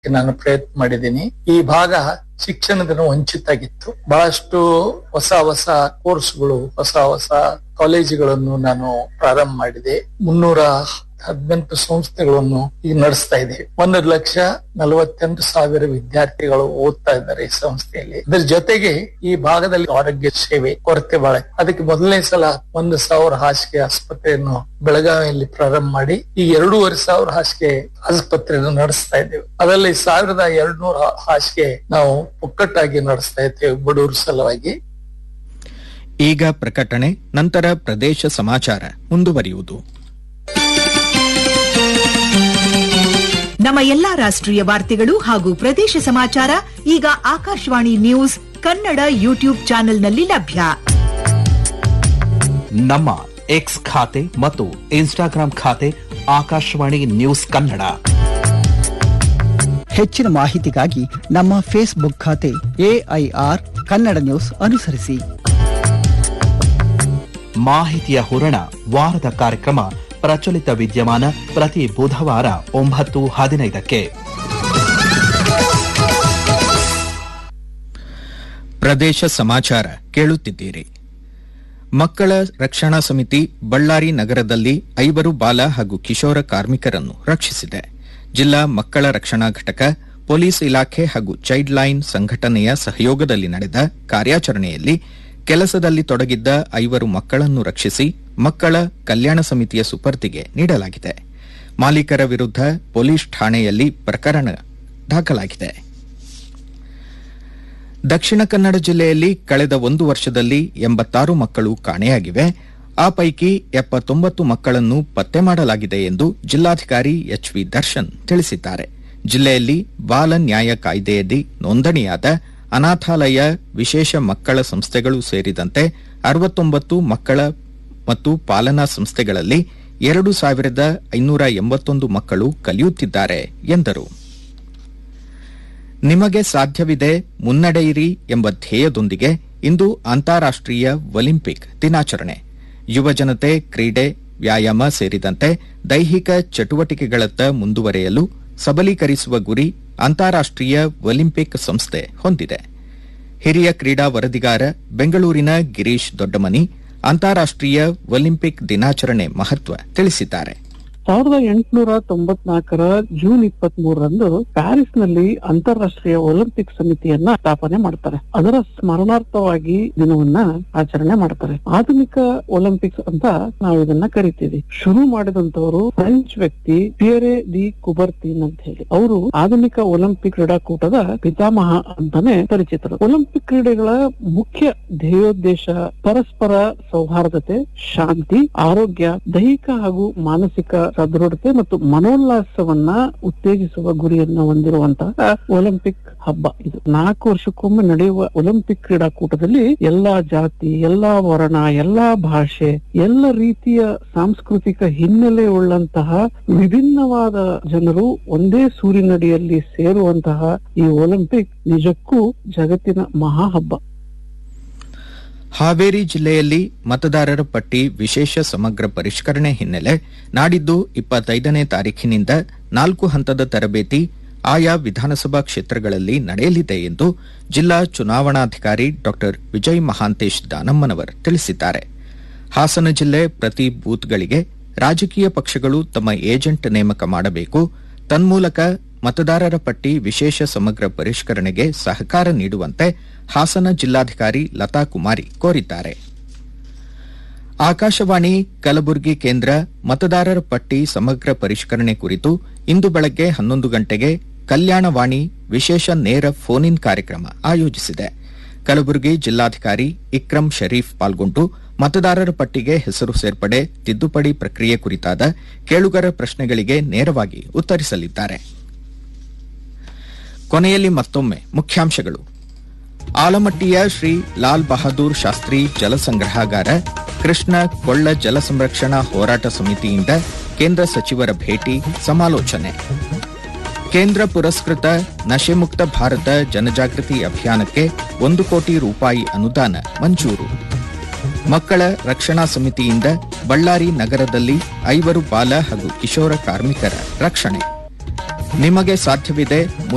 ನಾನು ಪ್ರಯತ್ನ ಮಾಡಿದ್ದೀನಿ ಈ ಭಾಗ ಶಿಕ್ಷಣದಿಂದ ವಂಚಿತಾಗಿತ್ತು ಬಹಳಷ್ಟು ಹೊಸ ಹೊಸ ಕೋರ್ಸ್ಗಳು ಹೊಸ ಹೊಸ ಕಾಲೇಜುಗಳನ್ನು ನಾನು ಪ್ರಾರಂಭ ಮಾಡಿದೆ ಮುನ್ನೂರ ಹದಿನೆಂಟು ಸಂಸ್ಥೆಗಳನ್ನು ಈಗ ನಡೆಸ್ತಾ ಇದೆ ಒಂದು ಲಕ್ಷ ನಲವತ್ತೆಂಟು ಸಾವಿರ ವಿದ್ಯಾರ್ಥಿಗಳು ಓದ್ತಾ ಇದ್ದಾರೆ ಈ ಸಂಸ್ಥೆಯಲ್ಲಿ ಇದರ ಜೊತೆಗೆ ಈ ಭಾಗದಲ್ಲಿ ಆರೋಗ್ಯ ಸೇವೆ ಕೊರತೆ ಬಹಳ ಅದಕ್ಕೆ ಮೊದಲನೇ ಸಲ ಒಂದು ಸಾವಿರ ಹಾಸಿಗೆ ಆಸ್ಪತ್ರೆಯನ್ನು ಬೆಳಗಾವಿಯಲ್ಲಿ ಪ್ರಾರಂಭ ಮಾಡಿ ಈ ಎರಡೂವರೆ ಸಾವಿರ ಹಾಸಿಗೆ ಆಸ್ಪತ್ರೆಯನ್ನು ನಡೆಸ್ತಾ ಇದ್ದೇವೆ ಅದರಲ್ಲಿ ಸಾವಿರದ ಎರಡ್ನೂರ ಹಾಸಿಗೆ ನಾವು ಒಕ್ಕಟ್ಟಾಗಿ ನಡೆಸ್ತಾ ಇದ್ದೇವೆ ಬಡವರ ಸಲುವಾಗಿ ಈಗ ಪ್ರಕಟಣೆ ನಂತರ ಪ್ರದೇಶ ಸಮಾಚಾರ ಮುಂದುವರಿಯುವುದು ನಮ್ಮ ಎಲ್ಲಾ ರಾಷ್ಟ್ರೀಯ ವಾರ್ತೆಗಳು ಹಾಗೂ ಪ್ರದೇಶ ಸಮಾಚಾರ ಈಗ ಆಕಾಶವಾಣಿ ನ್ಯೂಸ್ ಕನ್ನಡ ಯೂಟ್ಯೂಬ್ ಚಾನೆಲ್ನಲ್ಲಿ ಲಭ್ಯ ನಮ್ಮ ಎಕ್ಸ್ ಖಾತೆ ಮತ್ತು ಇನ್ಸ್ಟಾಗ್ರಾಂ ಖಾತೆ ಆಕಾಶವಾಣಿ ನ್ಯೂಸ್ ಕನ್ನಡ ಹೆಚ್ಚಿನ ಮಾಹಿತಿಗಾಗಿ ನಮ್ಮ ಫೇಸ್ಬುಕ್ ಖಾತೆ ಎಐಆರ್ ಕನ್ನಡ ನ್ಯೂಸ್ ಅನುಸರಿಸಿ ಮಾಹಿತಿಯ ಹೂರಣ ವಾರದ ಕಾರ್ಯಕ್ರಮ ಪ್ರಚಲಿತ ವಿದ್ಯಮಾನ ಪ್ರತಿ ಬುಧವಾರ ಒಂಬತ್ತು ಹದಿನೈದಕ್ಕೆ ಪ್ರದೇಶ ಸಮಾಚಾರ ಕೇಳುತ್ತಿದ್ದೀರಿ ಮಕ್ಕಳ ರಕ್ಷಣಾ ಸಮಿತಿ ಬಳ್ಳಾರಿ ನಗರದಲ್ಲಿ ಐವರು ಬಾಲ ಹಾಗೂ ಕಿಶೋರ ಕಾರ್ಮಿಕರನ್ನು ರಕ್ಷಿಸಿದೆ ಜಿಲ್ಲಾ ಮಕ್ಕಳ ರಕ್ಷಣಾ ಘಟಕ ಪೊಲೀಸ್ ಇಲಾಖೆ ಹಾಗೂ ಚೈಲ್ಡ್ ಲೈನ್ ಸಂಘಟನೆಯ ಸಹಯೋಗದಲ್ಲಿ ನಡೆದ ಕಾರ್ಯಾಚರಣೆಯಲ್ಲಿ ಕೆಲಸದಲ್ಲಿ ತೊಡಗಿದ್ದ ಐವರು ಮಕ್ಕಳನ್ನು ರಕ್ಷಿಸಿ ಮಕ್ಕಳ ಕಲ್ಯಾಣ ಸಮಿತಿಯ ಸುಪರ್ದಿಗೆ ನೀಡಲಾಗಿದೆ ಮಾಲೀಕರ ವಿರುದ್ಧ ಪೊಲೀಸ್ ಠಾಣೆಯಲ್ಲಿ ಪ್ರಕರಣ ದಾಖಲಾಗಿದೆ ದಕ್ಷಿಣ ಕನ್ನಡ ಜಿಲ್ಲೆಯಲ್ಲಿ ಕಳೆದ ಒಂದು ವರ್ಷದಲ್ಲಿ ಎಂಬತ್ತಾರು ಮಕ್ಕಳು ಕಾಣೆಯಾಗಿವೆ ಆ ಪೈಕಿ ಎಪ್ಪತ್ತೊಂಬತ್ತು ಮಕ್ಕಳನ್ನು ಪತ್ತೆ ಮಾಡಲಾಗಿದೆ ಎಂದು ಜಿಲ್ಲಾಧಿಕಾರಿ ಎಚ್ವಿ ದರ್ಶನ್ ತಿಳಿಸಿದ್ದಾರೆ ಜಿಲ್ಲೆಯಲ್ಲಿ ಬಾಲ ನ್ಯಾಯ ಕಾಯ್ದೆಯಡಿ ನೋಂದಣಿಯಾದ ಅನಾಥಾಲಯ ವಿಶೇಷ ಮಕ್ಕಳ ಸಂಸ್ಥೆಗಳು ಸೇರಿದಂತೆ ಅರವತ್ತೊಂಬತ್ತು ಮಕ್ಕಳ ಮತ್ತು ಪಾಲನಾ ಸಂಸ್ಥೆಗಳಲ್ಲಿ ಎರಡು ಸಾವಿರದ ಐನೂರ ಎಂಬತ್ತೊಂದು ಮಕ್ಕಳು ಕಲಿಯುತ್ತಿದ್ದಾರೆ ಎಂದರು ನಿಮಗೆ ಸಾಧ್ಯವಿದೆ ಮುನ್ನಡೆಯಿರಿ ಎಂಬ ಧ್ಯೇಯದೊಂದಿಗೆ ಇಂದು ಅಂತಾರಾಷ್ಟೀಯ ಒಲಿಂಪಿಕ್ ದಿನಾಚರಣೆ ಯುವಜನತೆ ಕ್ರೀಡೆ ವ್ಯಾಯಾಮ ಸೇರಿದಂತೆ ದೈಹಿಕ ಚಟುವಟಿಕೆಗಳತ್ತ ಮುಂದುವರೆಯಲು ಸಬಲೀಕರಿಸುವ ಗುರಿ ಅಂತಾರಾಷ್ಟೀಯ ಒಲಿಂಪಿಕ್ ಸಂಸ್ಥೆ ಹೊಂದಿದೆ ಹಿರಿಯ ಕ್ರೀಡಾ ವರದಿಗಾರ ಬೆಂಗಳೂರಿನ ಗಿರೀಶ್ ದೊಡ್ಡಮನಿ ಅಂತಾರಾಷ್ಟೀಯ ಒಲಿಂಪಿಕ್ ದಿನಾಚರಣೆ ಮಹತ್ವ ತಿಳಿಸಿದ್ದಾರೆ ಸಾವಿರದ ಎಂಟುನೂರ ತೊಂಬತ್ನಾಲ್ಕರ ಜೂನ್ ಇಪ್ಪತ್ತ್ ಮೂರರಂದು ಪ್ಯಾರಿಸ್ ನಲ್ಲಿ ಅಂತಾರಾಷ್ಟ್ರೀಯ ಒಲಿಂಪಿಕ್ ಸಮಿತಿಯನ್ನ ಸ್ಥಾಪನೆ ಮಾಡ್ತಾರೆ ಅದರ ಸ್ಮರಣಾರ್ಥವಾಗಿ ದಿನವನ್ನ ಆಚರಣೆ ಮಾಡ್ತಾರೆ ಆಧುನಿಕ ಒಲಿಂಪಿಕ್ಸ್ ಅಂತ ನಾವು ಇದನ್ನ ಕರಿತೀವಿ ಶುರು ಮಾಡಿದಂತವರು ಫ್ರೆಂಚ್ ವ್ಯಕ್ತಿ ಪಿಯರೆ ದಿ ಕುಬರ್ತಿನ್ ಅಂತ ಹೇಳಿ ಅವರು ಆಧುನಿಕ ಒಲಿಂಪಿಕ್ ಕ್ರೀಡಾಕೂಟದ ಪಿತಾಮಹ ಅಂತಾನೆ ಪರಿಚಿತರು ಒಲಿಂಪಿಕ್ ಕ್ರೀಡೆಗಳ ಮುಖ್ಯ ಧ್ಯೇಯೋದ್ದೇಶ ಪರಸ್ಪರ ಸೌಹಾರ್ದತೆ ಶಾಂತಿ ಆರೋಗ್ಯ ದೈಹಿಕ ಹಾಗೂ ಮಾನಸಿಕ ಸದೃಢತೆ ಮತ್ತು ಮನೋಲ್ಲಾಸವನ್ನ ಉತ್ತೇಜಿಸುವ ಗುರಿಯನ್ನ ಹೊಂದಿರುವಂತಹ ಒಲಿಂಪಿಕ್ ಹಬ್ಬ ಇದು ನಾಲ್ಕು ವರ್ಷಕ್ಕೊಮ್ಮೆ ನಡೆಯುವ ಒಲಿಂಪಿಕ್ ಕ್ರೀಡಾಕೂಟದಲ್ಲಿ ಎಲ್ಲಾ ಜಾತಿ ಎಲ್ಲಾ ವರ್ಣ ಎಲ್ಲಾ ಭಾಷೆ ಎಲ್ಲ ರೀತಿಯ ಸಾಂಸ್ಕೃತಿಕ ಹಿನ್ನೆಲೆ ಉಳ್ಳಂತಹ ವಿಭಿನ್ನವಾದ ಜನರು ಒಂದೇ ಸೂರಿನಡಿಯಲ್ಲಿ ಸೇರುವಂತಹ ಈ ಒಲಿಂಪಿಕ್ ನಿಜಕ್ಕೂ ಜಗತ್ತಿನ ಮಹಾ ಹಬ್ಬ ಹಾವೇರಿ ಜಿಲ್ಲೆಯಲ್ಲಿ ಮತದಾರರ ಪಟ್ಟಿ ವಿಶೇಷ ಸಮಗ್ರ ಪರಿಷ್ಕರಣೆ ಹಿನ್ನೆಲೆ ನಾಡಿದ್ದು ಇಪ್ಪತ್ತೈದನೇ ತಾರೀಖಿನಿಂದ ನಾಲ್ಕು ಹಂತದ ತರಬೇತಿ ಆಯಾ ವಿಧಾನಸಭಾ ಕ್ಷೇತ್ರಗಳಲ್ಲಿ ನಡೆಯಲಿದೆ ಎಂದು ಜಿಲ್ಲಾ ಚುನಾವಣಾಧಿಕಾರಿ ಡಾ ವಿಜಯ್ ಮಹಾಂತೇಶ್ ದಾನಮ್ಮನವರ್ ತಿಳಿಸಿದ್ದಾರೆ ಹಾಸನ ಜಿಲ್ಲೆ ಪ್ರತಿ ಬೂತ್ಗಳಿಗೆ ರಾಜಕೀಯ ಪಕ್ಷಗಳು ತಮ್ಮ ಏಜೆಂಟ್ ನೇಮಕ ಮಾಡಬೇಕು ತನ್ಮೂಲಕ ಮತದಾರರ ಪಟ್ಟಿ ವಿಶೇಷ ಸಮಗ್ರ ಪರಿಷ್ಕರಣೆಗೆ ಸಹಕಾರ ನೀಡುವಂತೆ ಹಾಸನ ಜಿಲ್ಲಾಧಿಕಾರಿ ಲತಾ ಕುಮಾರಿ ಕೋರಿದ್ದಾರೆ ಆಕಾಶವಾಣಿ ಕಲಬುರಗಿ ಕೇಂದ್ರ ಮತದಾರರ ಪಟ್ಟಿ ಸಮಗ್ರ ಪರಿಷ್ಕರಣೆ ಕುರಿತು ಇಂದು ಬೆಳಗ್ಗೆ ಹನ್ನೊಂದು ಗಂಟೆಗೆ ಕಲ್ಯಾಣವಾಣಿ ವಿಶೇಷ ನೇರ ಫೋನ್ ಇನ್ ಕಾರ್ಯಕ್ರಮ ಆಯೋಜಿಸಿದೆ ಕಲಬುರಗಿ ಜಿಲ್ಲಾಧಿಕಾರಿ ಇಕ್ರಂ ಶರೀಫ್ ಪಾಲ್ಗೊಂಡು ಮತದಾರರ ಪಟ್ಟಿಗೆ ಹೆಸರು ಸೇರ್ಪಡೆ ತಿದ್ದುಪಡಿ ಪ್ರಕ್ರಿಯೆ ಕುರಿತಾದ ಕೇಳುಗರ ಪ್ರಶ್ನೆಗಳಿಗೆ ನೇರವಾಗಿ ಉತ್ತರಿಸಲಿದ್ದಾರೆ ಕೊನೆಯಲ್ಲಿ ಮತ್ತೊಮ್ಮೆ ಮುಖ್ಯಾಂಶಗಳು ಆಲಮಟ್ಟಿಯ ಶ್ರೀ ಲಾಲ್ ಬಹದ್ದೂರ್ ಶಾಸ್ತ್ರಿ ಜಲಸಂಗ್ರಹಾಗಾರ ಕೃಷ್ಣ ಕೊಳ್ಳ ಜಲ ಸಂರಕ್ಷಣಾ ಹೋರಾಟ ಸಮಿತಿಯಿಂದ ಕೇಂದ್ರ ಸಚಿವರ ಭೇಟಿ ಸಮಾಲೋಚನೆ ಕೇಂದ್ರ ಪುರಸ್ಕೃತ ನಶೆಮುಕ್ತ ಭಾರತ ಜನಜಾಗೃತಿ ಅಭಿಯಾನಕ್ಕೆ ಒಂದು ಕೋಟಿ ರೂಪಾಯಿ ಅನುದಾನ ಮಂಜೂರು ಮಕ್ಕಳ ರಕ್ಷಣಾ ಸಮಿತಿಯಿಂದ ಬಳ್ಳಾರಿ ನಗರದಲ್ಲಿ ಐವರು ಬಾಲ ಹಾಗೂ ಕಿಶೋರ ಕಾರ್ಮಿಕರ ರಕ್ಷಣೆ ನಿಮಗೆ ಸಾಧ್ಯವಿದೆ